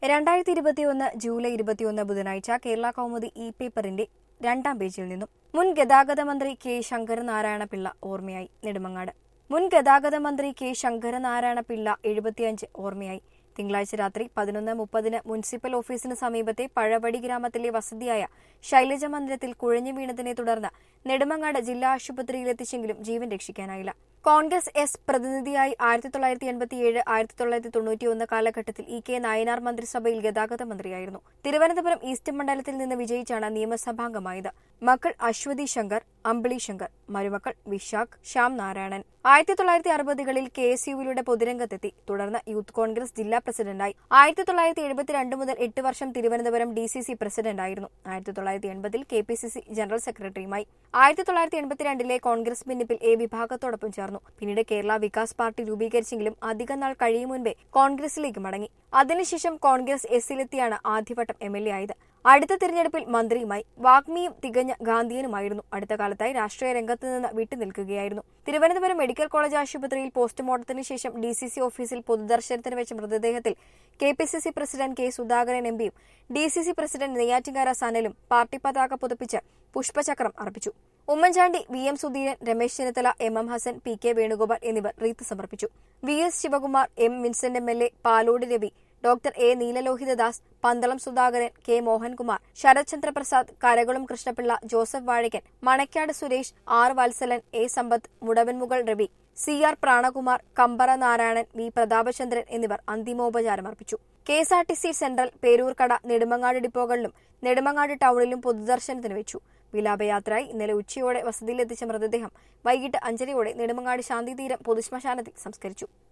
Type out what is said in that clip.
രണ്ടായിരത്തി ഇരുപത്തിയൊന്ന് ജൂലൈ ഇരുപത്തിയൊന്ന് ബുധനാഴ്ച കേരള കൗമുദി ഇ പേപ്പറിന്റെ രണ്ടാം പേജിൽ നിന്നും മുൻ ഗതാഗത മന്ത്രി കെ ശങ്കരനാരായണ പിള്ള ഓർമ്മയായി നെടുമങ്ങാട് മുൻ ഗതാഗത മന്ത്രി കെ ശങ്കരനാരായണ പിള്ള എഴുപത്തിയഞ്ച് ഓർമ്മയായി തിങ്കളാഴ്ച രാത്രി പതിനൊന്ന് മുപ്പതിന് മുനിസിപ്പൽ ഓഫീസിന് സമീപത്തെ പഴവടി ഗ്രാമത്തിലെ വസതിയായ ശൈലജ മന്ദിരത്തിൽ കുഴഞ്ഞു വീണതിനെ തുടർന്ന് നെടുമങ്ങാട് ജില്ലാ ആശുപത്രിയിലെത്തിച്ചെങ്കിലും ജീവൻ രക്ഷിക്കാനായില്ല കോൺഗ്രസ് എസ് പ്രതിനിധിയായി ആയിരത്തി തൊള്ളായിരത്തി എൺപത്തിയേഴ് ആയിരത്തി തൊള്ളായിരത്തി തൊണ്ണൂറ്റിയൊന്ന് കാലഘട്ടത്തിൽ ഇ കെ നായനാർ മന്ത്രിസഭയിൽ ഗതാഗത മന്ത്രിയായിരുന്നു തിരുവനന്തപുരം ഈസ്റ്റ് മണ്ഡലത്തിൽ നിന്ന് വിജയിച്ചാണ് നിയമസഭാംഗമായത് മക്കൾ അശ്വതി ശങ്കർ അമ്പിളി ശങ്കർ മരുമക്കൾ വിശാഖ് ശ്യാം നാരായണൻ ആയിരത്തി തൊള്ളായിരത്തി അറുപതുകളിൽ കെ എസ് യുവിലൂടെ പൊതുരംഗത്തെത്തി തുടർന്ന് യൂത്ത് കോൺഗ്രസ് ജില്ലാ പ്രസിഡന്റായി ആയിരത്തി തൊള്ളായിരത്തി എഴുപത്തിരണ്ട് മുതൽ എട്ട് വർഷം തിരുവനന്തപുരം ഡി സി സി പ്രസിഡന്റായിരുന്നു ആയിരത്തി തൊള്ളായിരത്തി എൺപതിൽ K P C C general സെക്രട്ടറിയുമായി ആയിരത്തി തൊള്ളായിരത്തി എൺപത്തിരണ്ടിലെ കോൺഗ്രസ് ഭിന്നിപ്പിൽ എ വിഭാഗത്തോടൊപ്പം ചേർന്നു പിന്നീട് കേരള വികാസ് പാർട്ടി രൂപീകരിച്ചെങ്കിലും അധികം നാൾ കഴിയും മുൻപേ കോൺഗ്രസിലേക്ക് മടങ്ങി അതിനുശേഷം കോൺഗ്രസ് എസിലെത്തിയാണ് ആദ്യവട്ടം എം എൽ എ ആയത് അടുത്ത തിരഞ്ഞെടുപ്പിൽ മന്ത്രിയുമായി വാഗ്മിയും തികഞ്ഞ ഗാന്ധിയനുമായിരുന്നു അടുത്ത കാലത്തായി രാഷ്ട്രീയ രംഗത്ത് നിന്ന് വിട്ടുനിൽക്കുകയായിരുന്നു തിരുവനന്തപുരം മെഡിക്കൽ കോളേജ് ആശുപത്രിയിൽ പോസ്റ്റ്മോർട്ടത്തിന് ശേഷം ഡി സി സി ഓഫീസിൽ പൊതുദർശനത്തിന് വെച്ച മൃതദേഹത്തിൽ K P C C president K Sudhakaran M പിയും D C C president നെയ്യാറ്റിൻകാര സനലും party പതാക പുതപ്പിച്ച് പുഷ്പചക്രം അർപ്പിച്ചു Oommen Chandy V M Sudheeran Ramesh Chennithala M M Hasan P K Venugopal എന്നിവർ റീത്ത് സമർപ്പിച്ചു V S Shivakumar M Vincent M L A Palode Ravi doctor A Neelalohithadas Pandalam Sudhakaran K Mohankumar Sarathchandra Prasad Karakulam Krishnapillai Joseph വാഴയ്ക്കൻ Manacaud Suresh R Valsalan A Sampath Mudavanmugal Ravi C R Pranakumar Kambara Narayanan V Prathapachandran എന്നിവർ അന്തിമോപചാരം അർപ്പിച്ചു K S R T C central Peroorkada Nedumangad ഡിപ്പോകളിലും നെടുമങ്ങാട് ടൗണിലും പൊതുദർശനത്തിന് വെച്ചു വിലാപയാത്രയായി ഇന്നലെ ഉച്ചയോടെ വസതിയിലെത്തിച്ച മൃതദേഹം വൈകിട്ട് അഞ്ചരയോടെ നെടുമങ്ങാട് ശാന്തിതീരം പൊതുശ്മശാനത്തിൽ സംസ്കരിച്ചു